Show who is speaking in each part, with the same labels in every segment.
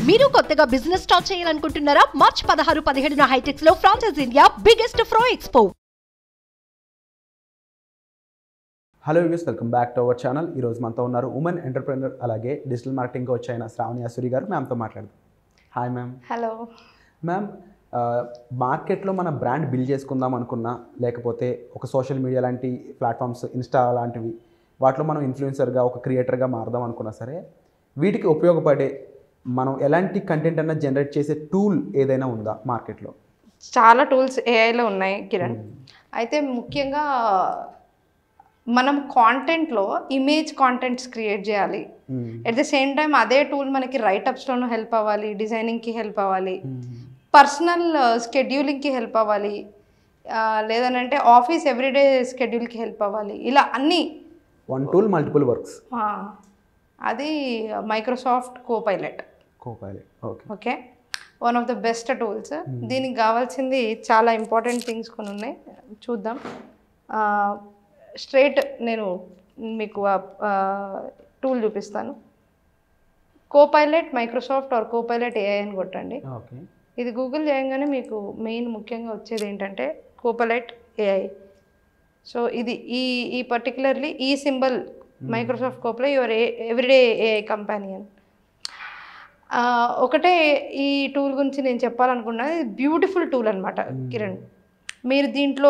Speaker 1: మీరు కొత్తగా business start చేయాలనుకుంటున్నారా మార్చ్ పదహారు పదిహేడున హైటెక్స్ లో ఫ్రాన్సెస్ ఇండియా బిగ్గెస్ట్ ఫ్రో ఎక్స్పో
Speaker 2: హలో యూస్ welcome back to our channel ఈరోజు మనతో ఉన్నారు ఉమెన్ ఎంటర్ప్రెనర్ అలాగే డిజిటల్ మార్కెటింగ్ కోచ్ అయిన శ్రావణి అసూరి గారు మ్యామ్తో మాట్లాడదాం హాయ్ మ్యామ్
Speaker 3: హలో
Speaker 2: మ్యామ్ ఆ, మార్కెట్లో మన బ్రాండ్ బిల్డ్ చేసుకుందాం అనుకున్నా లేకపోతే ఒక సోషల్ మీడియా లాంటి ప్లాట్ఫామ్స్ ఇన్స్టా లాంటివి వాటిలో మనం ఇన్ఫ్లుయెన్సర్గా ఒక క్రియేటర్గా మారదాం అనుకున్నా సరే వీటికి ఉపయోగపడే మనం ఎలాంటి కంటెంట్ అన్నా జనరేట్ చేసే టూల్ ఏదైనా ఉందా మార్కెట్లో
Speaker 3: చాలా టూల్స్ ఏఐలో ఉన్నాయి కిరణ్ అయితే ముఖ్యంగా మనం కాంటెంట్లో ఇమేజ్ కాంటెంట్స్ క్రియేట్ చేయాలి ఎట్ ద సేమ్ టైం అదే టూల్ మనకి రైటప్స్లోనూ హెల్ప్ అవ్వాలి డిజైనింగ్కి హెల్ప్ అవ్వాలి పర్సనల్ స్కెడ్యూలింగ్కి హెల్ప్ అవ్వాలి ఆ, లేదనంటే ఆఫీస్ ఎవ్రీడే స్కెడ్యూల్కి హెల్ప్ అవ్వాలి ఇలా అన్నీ
Speaker 2: వన్ టూల్ మల్టిపుల్ వర్క్స్
Speaker 3: ఆ, అది మైక్రోసాఫ్ట్ కో పైలట్
Speaker 2: కోపాలి okay
Speaker 3: okay one of the best tools దీనికి కావాల్సింది చాలా ఇంపార్టెంట్ థింగ్స్ కొన్ని ఉన్నాయి చూద్దాం స్ట్రైట్ నేను మీకు టూల్ చూపిస్తాను Copilot Microsoft or Copilot AI అని కొట్టండి
Speaker 2: ఓకే
Speaker 3: ఇది గూగుల్ చేయగానే మీకు మెయిన్ ముఖ్యంగా వచ్చేది ఏంటంటే కోపలైట్ ఏఐ సో ఇది ఈ ఈ పర్టికులర్లీ ఈ symbol Microsoft Copilot your a everyday AI companion ఒకటే ఈ టూల్ గురించి నేను చెప్పాలనుకున్నా ఇది బ్యూటిఫుల్ టూల్ అనమాట కిరణ్ మీరు దీంట్లో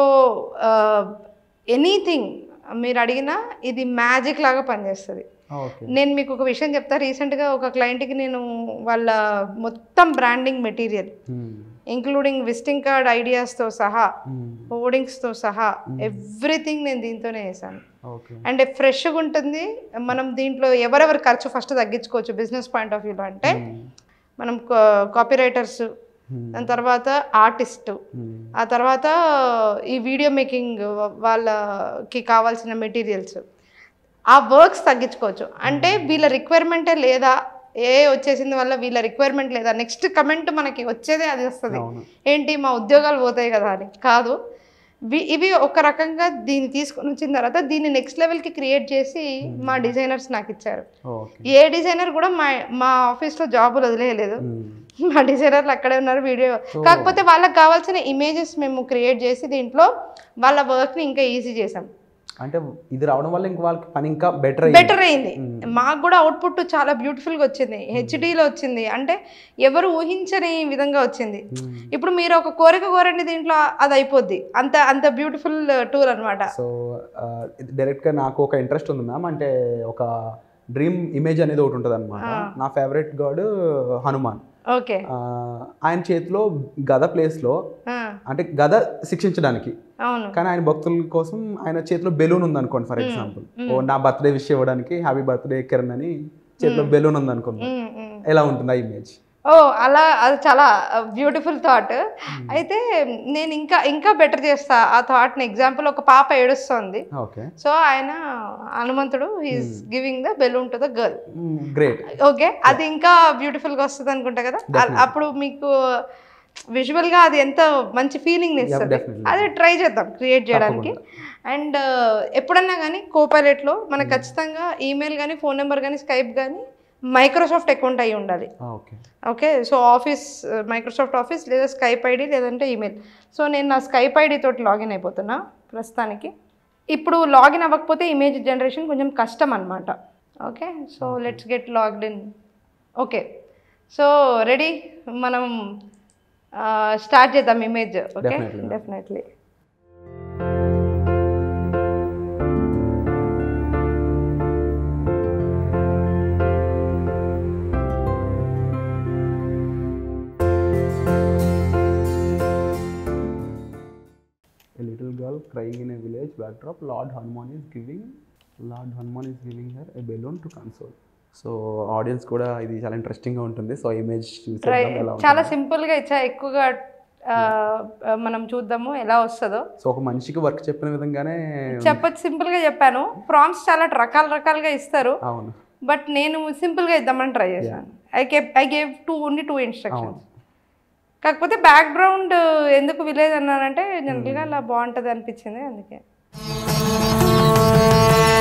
Speaker 3: ఎనీథింగ్ మీరు అడిగినా ఇది మ్యాజిక్ లాగా పనిచేస్తుంది
Speaker 2: ఓకే
Speaker 3: నేను మీకు ఒక విషయం చెప్తా రీసెంట్గా ఒక క్లయింట్కి నేను వాళ్ళ మొత్తం branding material including visiting card ఐడియాస్తో సహా హోర్డింగ్స్తో సహా ఎవ్రీథింగ్ నేను దీంతోనే వేసాను
Speaker 2: ఓకే
Speaker 3: అండ్ ఫ్రెష్గా ఉంటుంది మనం దీంట్లో ఎవరెవరు ఖర్చు ఫస్ట్ తగ్గించుకోవచ్చు బిజినెస్ పాయింట్ ఆఫ్ వ్యూలో అంటే మనం కాపీ రైటర్స్ దాని తర్వాత ఆర్టిస్ట్ ఆ తర్వాత ఈ వీడియో మేకింగ్ వాళ్ళకి కావాల్సిన మెటీరియల్స్ ఆ వర్క్స్ తగ్గించుకోవచ్చు అంటే వీళ్ళ రిక్వైర్మెంటే లేదా ఏ వచ్చేసింది వల్ల వీళ్ళ రిక్వైర్మెంట్ లేదా నెక్స్ట్ కమెంట్ మనకి వచ్చేదే అది వస్తుంది
Speaker 2: అవును.
Speaker 3: ఏంటి మా ఉద్యోగాలు పోతాయి కదా అని కాదు వి- ఇవి ఒక రకంగా దీన్ని తీసుకొని వచ్చిన తర్వాత దీన్ని నెక్స్ట్ లెవెల్కి క్రియేట్ చేసి మా డిజైనర్స్ నాకు ఇచ్చారు
Speaker 2: ఓకే
Speaker 3: ఏ డిజైనర్ కూడా మా మా ఆఫీస్లో జాబులు వదిలేయలేదు మా డిజైనర్లు అక్కడే ఉన్నారు వీడియో కాకపోతే వాళ్ళకి కావాల్సిన ఇమేజెస్ మేము క్రియేట్ చేసి దీంట్లో వాళ్ళ వర్క్ని ఇంకా ఈజీ చేసాం
Speaker 2: అంటే ఇది రావడం వల్ల ఇంక వాళ్ళకి పని ఇంకా బెటర్
Speaker 3: బెటర్ అయింది మాకు కూడా అవుట్పుట్ చాలా బ్యూటిఫుల్గా వచ్చింది హెచ్డీలో వచ్చింది అంటే ఎవరు ఊహించని విధంగా వచ్చింది ఇప్పుడు మీరు ఒక కోరిక కోరండి దీంట్లో అది అయిపోద్ది అంత అంత బ్యూటిఫుల్ టూర్ అనమాట
Speaker 2: సో డైరెక్ట్గా నాకు ఒక ఇంట్రెస్ట్ ఉంది మ్యామ్ అంటే ఒక డ్రీమ్ ఇమేజ్ అనేది ఒకటి ఉంటుంది అనమాట నా ఫేవరెట్ గాడ్ హనుమాన్
Speaker 3: ఓకే
Speaker 2: ఆ, ఆయన చేతిలో గద ప్లేస్లో అంటే గద శిక్షించడానికి
Speaker 3: అవును
Speaker 2: కానీ ఆయన భక్తుల కోసం ఆయన చేతిలో బెలూన్ ఉంది అనుకోండి ఫర్ ఎగ్జాంపుల్ ఓ నా బర్త్డే విష్ ఇవ్వడానికి హ్యాపీ బర్త్డే కిరణ్ అని చేతిలో బెలూన్ ఉంది అనుకుందాం
Speaker 3: ఉమ్, ఉమ్.
Speaker 2: ఎలా ఉంటుంది ఆ ఇమేజ్
Speaker 3: ఓ అలా అది చాలా బ్యూటిఫుల్ థాట్ అయితే నేను ఇంకా ఇంకా బెటర్ చేస్తా ఆ థాట్ని ఎగ్జాంపుల్ ఒక పాప ఏడుస్తోంది
Speaker 2: ఓకే
Speaker 3: సో ఆయన హనుమంతుడు is giving the balloon to the girl
Speaker 2: great
Speaker 3: okay అది ఇంకా బ్యూటిఫుల్గా వస్తుంది అనుకుంటా కదా అ- అప్పుడు మీకు విజువల్గా అది ఎంత మంచి ఫీలింగ్ ఇస్తుంది
Speaker 2: definitely.
Speaker 3: అది ట్రై చేద్దాం క్రియేట్ చేయడానికి అండ్ ఎప్పుడన్నా కానీ కోపైలెట్లో మనకు ఖచ్చితంగా ఈమెయిల్ కానీ ఫోన్ నెంబర్ కానీ స్కైప్ కానీ మైక్రోసాఫ్ట్ అకౌంట్ అయి ఉండాలి
Speaker 2: okay
Speaker 3: okay so office Microsoft office లేదా స్కైప్ ఐడి లేదంటే ఈమెయిల్ సో నేను నా స్కైప్ ఐడి తోటి లాగిన్ అయిపోతున్నా ప్రస్తుతానికి ఇప్పుడు లాగిన్ అవ్వకపోతే ఇమేజ్ జనరేషన్ కొంచెం కష్టం అనమాట okay so let's get logged in okay so ready మనం స్టార్ట్ చేద్దాం image okay
Speaker 2: Definitely, ma'am.
Speaker 3: Definitely
Speaker 2: A little girl crying in a village backdrop. Lord Hanuman is giving Lord Hanuman is giving her a balloon to console. So audience కూడా ఇది చాలా ఇంట్రెస్టింగ్గా ఉంటుంది so image
Speaker 3: try
Speaker 2: చూసేద్దాం ఎలా
Speaker 3: చాలా
Speaker 2: ఉంటుంది
Speaker 3: సింపుల్గా ఇచ్చా ఎక్కువగా ఆ, మనం చూద్దాము ఎలా వస్తుందో
Speaker 2: సో ఒక మనిషికి వర్క్ చెప్పిన విధంగానే
Speaker 3: చెప్పచ్చు సింపుల్గా చెప్పాను ప్రామ్స్ చాలా రకాల రకాలుగా ఇస్తారు
Speaker 2: అవును
Speaker 3: బట్ నేను సింపుల్గా ఇద్దామని ట్రై చేశాను I gave I gave two only two instructions కాకపోతే బ్యాక్గ్రౌండ్ ఎందుకు విలేజ్ అన్నానంటే జనరల్గా అలా బాగుంటుంది అనిపించింది అందుకే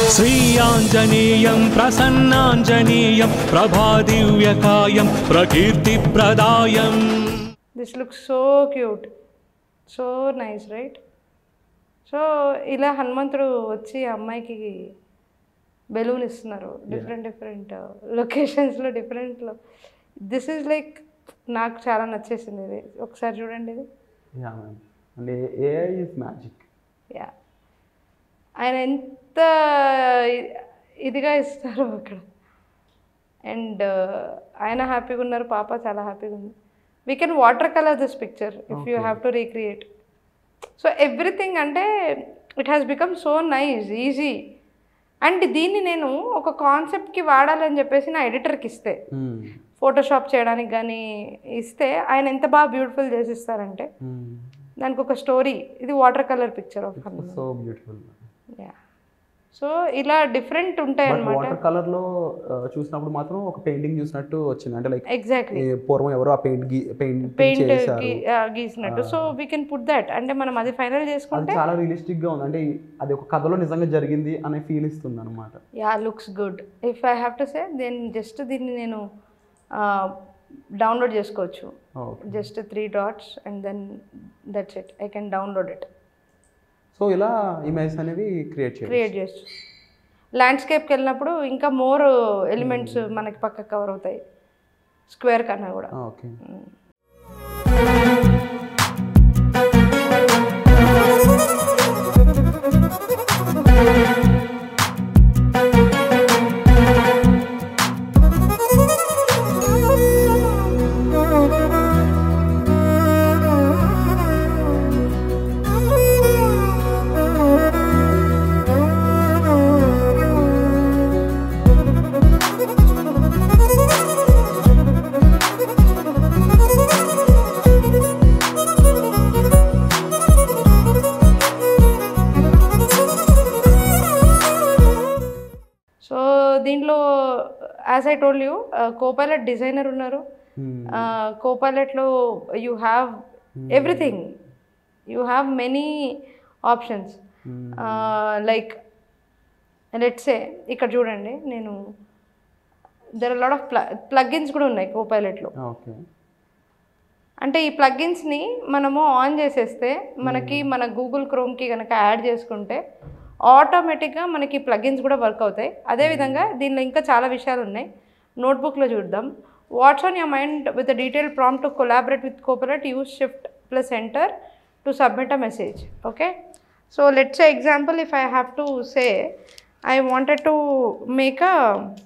Speaker 4: श्रीयाञ्जनेयं प्रसन्नाञ्जनेयं प्रभादिव्यकायं प्रकीर्तिप्रदायम्
Speaker 3: this look so cute so nice right so ఇలా హనుమంతుడు వచ్చి ఆ అమ్మాయికి బెలూన్ ఇస్తున్నారు డిఫరెంట్ డిఫరెంట్ లొకేషన్స్లో డిఫరెంట్లో దిస్ ఈజ్ లైక్ నాకు చాలా నచ్చేసింది ఇది ఒకసారి చూడండి ఇది
Speaker 2: yeah ma'am and AI is magic
Speaker 3: yeah ఆయన ఎంత ఇ- ఇదిగా ఇస్తారు అక్కడ అండ్ ఆయన హ్యాపీగా ఉన్నారు పాప చాలా హ్యాపీగా ఉంది we can water colour this picture if you have to recreate so everything అంటే it has become so nice easy and దీన్ని నేను ఒక కాన్సెప్ట్కి వాడాలని చెప్పేసి నా ఎడిటర్కి ఇస్తే ఫోటోషాప్ చేయడానికి కానీ ఇస్తే ఆయన ఎంత బాగా బ్యూటిఫుల్ చేసిస్తారంటే దానికి ఒక స్టోరీ ఇది water colour picture of Hanuman
Speaker 2: so beautiful
Speaker 3: yeah so ఇలా డిఫరెంట్ ఉంటాయి
Speaker 2: బట్
Speaker 3: అనమాట
Speaker 2: వాటర్ కలర్ లో ఆ, చూసినప్పుడు మాత్రం ఒక పెయింటింగ్ చూసినట్టు వచ్చింది అంటే లైక్
Speaker 3: ఎగ్జాక్ట్లీ
Speaker 2: పూర్వం ఎవరో ఆ పెయింట్ గీ పెయింట్
Speaker 3: పెయింట్
Speaker 2: చేశారు
Speaker 3: గీసినట్టు so we can put that అంటే మనం అది ఫైనల్
Speaker 2: అది
Speaker 3: చేసుకుంటే
Speaker 2: చాలా రియలిస్టిక్ గా ఉంది అంటే అది ఒక కథలో నిజంగా జరిగింది అనే ఫీల్ ఇస్తుంది అనమాట
Speaker 3: yeah looks good if I have to say then just దీన్ని నేను డౌన్లోడ్ చేసుకోవచ్చు just three dots and then that's it I can download it
Speaker 2: so ఇలా ఇమేజ్ అనేవి క్రియేట్ చేయాలి
Speaker 3: క్రియేట్ చేయొచ్చు ల్యాండ్స్కేప్కి వెళ్ళినప్పుడు ఇంకా మోర్ ఎలిమెంట్స్ మనకి పక్కకు కవర్ అవుతాయి స్క్వేర్ కన్నా కూడా
Speaker 2: ఓకే
Speaker 3: సో దీంట్లో as I told you Copilot designer ఉన్నారు కోపైలట్లో you have everything you have many options like let's see ఇక్కడ చూడండి నేను దర్ లాట్ ఆఫ్ ప్ల ప్లగ్ఇన్స్ కూడా ఉన్నాయి కోపైలట్లో
Speaker 2: ఓకే
Speaker 3: అంటే ఈ ప్లగ్ఇన్స్ని మనము ఆన్ చేసేస్తే మనకి మన గూగుల్ క్రోమ్కి కనుక యాడ్ చేసుకుంటే ఆటోమేటిక్గా మనకి ప్లగ్ఇన్స్ కూడా వర్క్ అవుతాయి అదేవిధంగా దీనిలో ఇంకా చాలా విషయాలు ఉన్నాయి నోట్బుక్లో చూద్దాం what's on your mind with detail prompt to collaborate with cooperate use shift plus enter to submit a message okay so let's example if I have to say I wanted to make a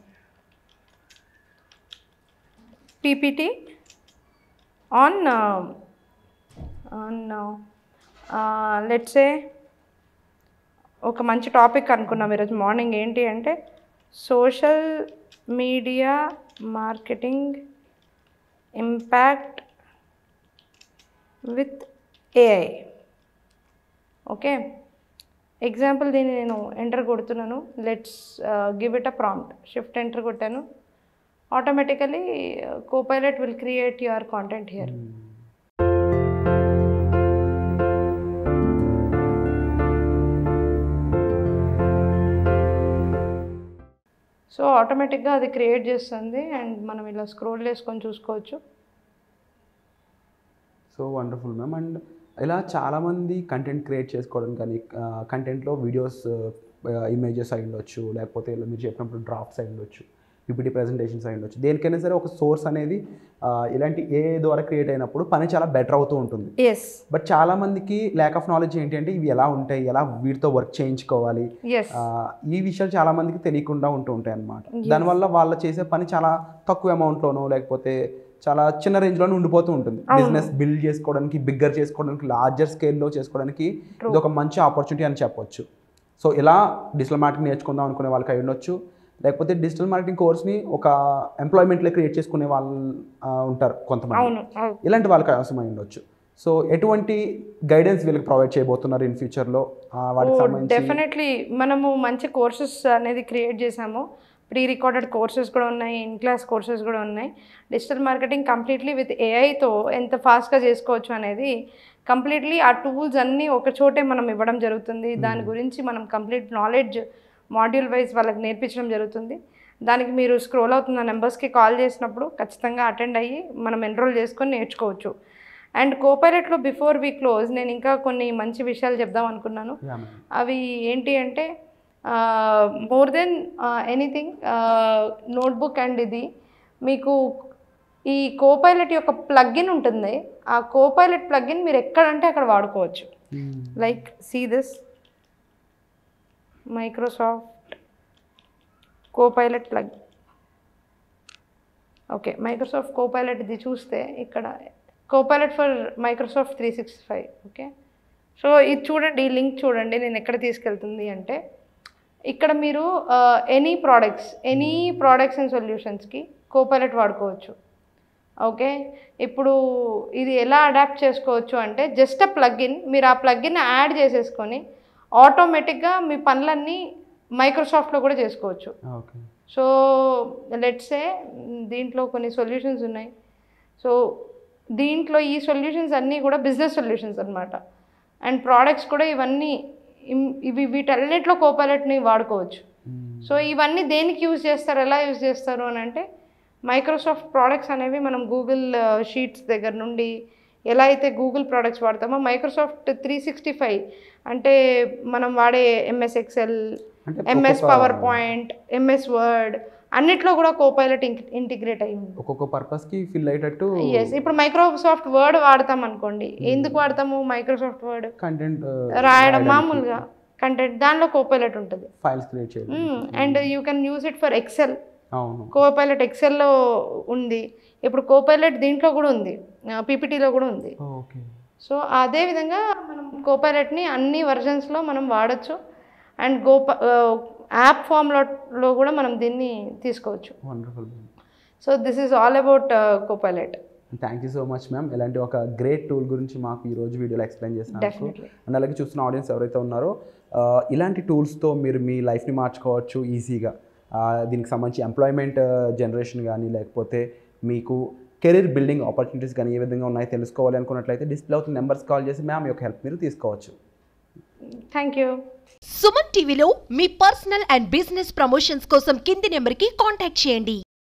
Speaker 3: PPT on uh, on uh, let's say ఒక మంచి topic అనుకున్నాం ఈరోజు morning ఏంటి అంటే social media marketing impact with AI okay example దీన్ని నేను enter కొడుతున్నాను let's give it a prompt shift enter కొట్టాను automatically Copilot will create your content here so ఆటోమేటిక్గా అది క్రియేట్ చేస్తుంది అండ్ మనం ఇలా స్క్రోల్ చేసుకొని చూసుకోవచ్చు
Speaker 2: సో వండర్ఫుల్ మ్యామ్ అండ్ ఇలా చాలామంది కంటెంట్ క్రియేట్ చేసుకోవడం కానీ కంటెంట్లో వీడియోస్ ఇమేజెస్ అయి ఉండొచ్చు లేకపోతే ఇలా మీరు చెప్పినప్పుడు డ్రాఫ్ట్స్ అయి ఉండొచ్చు పీపీటీ ప్రజెంటేషన్స్ అయి ఉండొచ్చు దేనికైనా సరే ఒక సోర్స్ అనేది ఆ, ఇలాంటి ఏ ద్వారా క్రియేట్ అయినప్పుడు పని చాలా బెటర్ అవుతూ ఉంటుంది
Speaker 3: ఎస్
Speaker 2: బట్ చాలా మందికి ల్యాక్ ఆఫ్ నాలెడ్జ్ ఏంటి అంటే ఇవి ఎలా ఉంటాయి ఎలా వీటితో వర్క్ చేయించుకోవాలి
Speaker 3: ఎస్
Speaker 2: ఆ, ఈ విషయాలు చాలా మందికి తెలియకుండా ఉంటూ ఉంటాయి అన్నమాట దానివల్ల వాళ్ళు చేసే పని చాలా తక్కువ అమౌంట్లోనో లేకపోతే చాలా చిన్న రేంజ్లోనే ఉండిపోతూ ఉంటుంది బిజినెస్ బిల్డ్ చేసుకోవడానికి బిగ్గర్ చేసుకోవడానికి లార్జర్ స్కేల్లో చేసుకోవడానికి ఇది ఒక మంచి ఆపర్చునిటీ అని చెప్పొచ్చు సో ఇలా డిజిటల్ మార్కెటింగ్ నేర్చుకుందాం అనుకునే వాళ్ళకి అయి ఉండొచ్చు లేకపోతే డిజిటల్ మార్కెటింగ్ కోర్స్ని ఒక ఎంప్లాయ్మెంట్లో క్రియేట్ చేసుకునే వాళ్ళు ఆ, ఉంటారు కొంతమంది
Speaker 3: అవును అవును
Speaker 2: ఇలాంటి వాళ్ళకి అవసరమై ఉండొచ్చు సో ఎటువంటి గైడెన్స్ వీళ్ళకి ప్రొవైడ్ చేయబోతున్నారు ఇన్ ఫ్యూచర్లో వాటికి సంబంధించి
Speaker 3: డెఫినెట్లీ మనము మంచి కోర్సెస్ అనేది క్రియేట్ చేసాము ప్రీ రికార్డెడ్ కోర్సెస్ కూడా ఉన్నాయి ఇన్ క్లాస్ కోర్సెస్ కూడా ఉన్నాయి డిజిటల్ మార్కెటింగ్ కంప్లీట్లీ విత్ ఏఐతో ఎంత ఫాస్ట్గా చేసుకోవచ్చు అనేది కంప్లీట్లీ ఆ టూల్స్ అన్నీ ఒక చోటే మనం ఇవ్వడం జరుగుతుంది దాని గురించి మనం కంప్లీట్ నాలెడ్జ్ మాడ్యూల్ వైజ్ వాళ్ళకి నేర్పించడం జరుగుతుంది దానికి మీరు స్క్రోల్ అవుతున్న నెంబర్స్కి కాల్ చేసినప్పుడు ఖచ్చితంగా అటెండ్ అయ్యి మనం ఎన్రోల్ చేసుకొని నేర్చుకోవచ్చు అండ్ కోపైలెట్లో బిఫోర్ వీ క్లోజ్ నేను ఇంకా కొన్ని మంచి విషయాలు చెప్దాం అనుకున్నాను
Speaker 2: యా మ్యామ్
Speaker 3: అవి ఏంటి అంటే more than anything notebook and ఇది మీకు ఈ కోపైలట్ యొక్క ప్లగ్ఇన్ ఉంటుంది ఆ కోపైలట్ ప్లగ్ఇన్ మీరు ఎక్కడంటే అక్కడ వాడుకోవచ్చు like see this Microsoft Copilot plug okay Microsoft Copilot ఇది చూస్తే ఇక్కడ Copilot for Microsoft three sixty five okay so ఇది చూడండి ఈ లింక్ చూడండి నేను ఎక్కడ తీసుకెళ్తుంది అంటే ఇక్కడ మీరు any products any products and సొల్యూషన్స్కి కోపైలట్ వాడుకోవచ్చు ఓకే ఇప్పుడు ఇది ఎలా అడాప్ట్ చేసుకోవచ్చు అంటే జస్ట్ అ ప్లగ్ఇన్ మీరు ఆ ప్లగ్ఇన్ యాడ్ చేసేసుకొని ఆటోమేటిక్గా మీ పనులన్నీ మైక్రోసాఫ్ట్లో కూడా చేసుకోవచ్చు
Speaker 2: ఓకే
Speaker 3: సో లెట్సే దీంట్లో కొన్ని సొల్యూషన్స్ ఉన్నాయి సో దీంట్లో ఈ సొల్యూషన్స్ అన్నీ కూడా బిజినెస్ సొల్యూషన్స్ అన్నమాట అండ్ ప్రోడక్ట్స్ కూడా ఇవన్నీ ఇం- ఇవి వీటన్నిటిలో కోపైలట్ని వాడుకోవచ్చు సో ఇవన్నీ దేనికి యూజ్ చేస్తారు ఎలా యూజ్ చేస్తారు అని అంటే మైక్రోసాఫ్ట్ ప్రోడక్ట్స్ అనేవి మనం గూగుల్ షీట్స్ దగ్గర నుండి ఎలా అయితే గూగుల్ ప్రోడక్ట్స్ వాడతామో మైక్రోసాఫ్ట్ త్రీ సిక్స్టీ ఫైవ్ అంటే మనం వాడే ఎంఎస్ ఎక్సెల్
Speaker 2: అంటే
Speaker 3: ఎంఎస్
Speaker 2: ఒక్కొక్క-
Speaker 3: పవర్ పాయింట్ ఎంఎస్ వర్డ్ అన్నిట్లో కూడా కోపైలట్ ఇంటిగ్రేట్ అయి ఉంది
Speaker 2: ఒక్కొక్క పర్పస్కి ఫిల్ అయ్యేటట్టు
Speaker 3: ఎస్ ఇప్పుడు మైక్రోసాఫ్ట్ వర్డ్ వాడతాం అనుకోండి ఎందుకు వాడతాము మైక్రోసాఫ్ట్ వర్డ్
Speaker 2: కంటెంట్
Speaker 3: రాయడం మామూలుగా కంటెంట్ దానిలో కోపైలట్ ఉంటుంది
Speaker 2: ఫైల్స్ క్రియేట్ చేయాలి
Speaker 3: and you can use it for Excel
Speaker 2: అవును
Speaker 3: కోపైలట్ ఎక్సెల్లో ఉంది ఇప్పుడు కోపైలట్ దీంట్లో కూడా ఉంది పీపీటీలో కూడా ఉంది
Speaker 2: ఓకే
Speaker 3: సో అదే విధంగా మనం కోపైలట్ని అన్ని వర్జన్స్లో మనం వాడచ్చు అండ్ గోప యాప్ ఫామ్లో లో కూడా మనం దీన్ని తీసుకోవచ్చు
Speaker 2: wonderful
Speaker 3: so this is all about Copilot
Speaker 2: thank you so much ma'am ఇలాంటి ఒక గ్రేట్ టూల్ గురించి మాకు ఈ రోజు వీడియోలో ఎక్స్ప్లెయిన్ చేసినందుకు
Speaker 3: Definitely.
Speaker 2: అండ్ అలాగే చూస్తున్న ఆడియన్స్ ఎవరైతే ఉన్నారో ఆ, ఇలాంటి టూల్స్తో మీరు మీ లైఫ్ని మార్చుకోవచ్చు ఈజీగా ఆ, దీనికి సంబంధించి ఎంప్లాయ్మెంట్ జనరేషన్ కానీ లేకపోతే మీకు కెరీర్ బిల్డింగ్ ఆపర్చునిటీస్ కానీ ఏ విధంగా ఉన్నాయో తెలుసుకోవాలి అనుకున్నట్లయితే డిస్ప్లే అవుతున్న నెంబర్స్ కాల్ చేసి మ్యామ్ యొక్క హెల్ప్ మీరు తీసుకోవచ్చు
Speaker 3: థ్యాంక్ యూ
Speaker 1: సుమన్ టీవీలో మీ పర్సనల్ అండ్ బిజినెస్ ప్రమోషన్స్ కోసం కింది నెంబర్కి కాంటాక్ట్ చేయండి